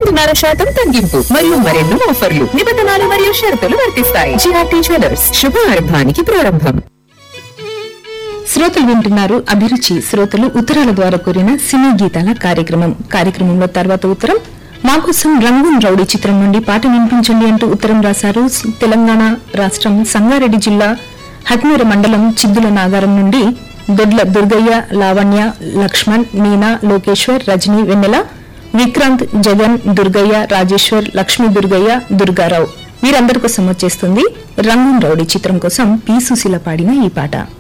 రెండున్నర శాతం తగ్గింపు మరియు మరెన్నో ఆఫర్లు నిబంధనలు మరియు షరతులు వర్తిస్తాయి జిఆర్టీ జ్యువెలర్స్ శుభారంభానికి ప్రారంభం శ్రోతలు వింటున్నారు అభిరుచి శ్రోతలు ఉత్తరాల ద్వారా కోరిన సినీ గీతాల కార్యక్రమం కార్యక్రమంలో తర్వాత ఉత్తరం మా కోసం రంగూన్ రౌడీ చిత్రం నుండి పాట వినిపించండి అంటూ ఉత్తరం రాశారు స్- తెలంగాణ రాష్ట్రం సంగారెడ్డి జిల్లా హక్మీర మండలం చిద్దుల నాగారం నుండి దొడ్ల దుర్గయ్య లావణ్య లక్ష్మణ్ మీనా లోకేశ్వర్ రజనీ వెన్నెల విక్రాంత్ జగన్ దుర్గయ్య రాజేశ్వర్ లక్ష్మీ దుర్గయ్య దుర్గారావు వీరందరి కోసం వచ్చేస్తుంది రంగూన్ రౌడీ చిత్రం కోసం పి సుశీల పాడిన ఈ పాట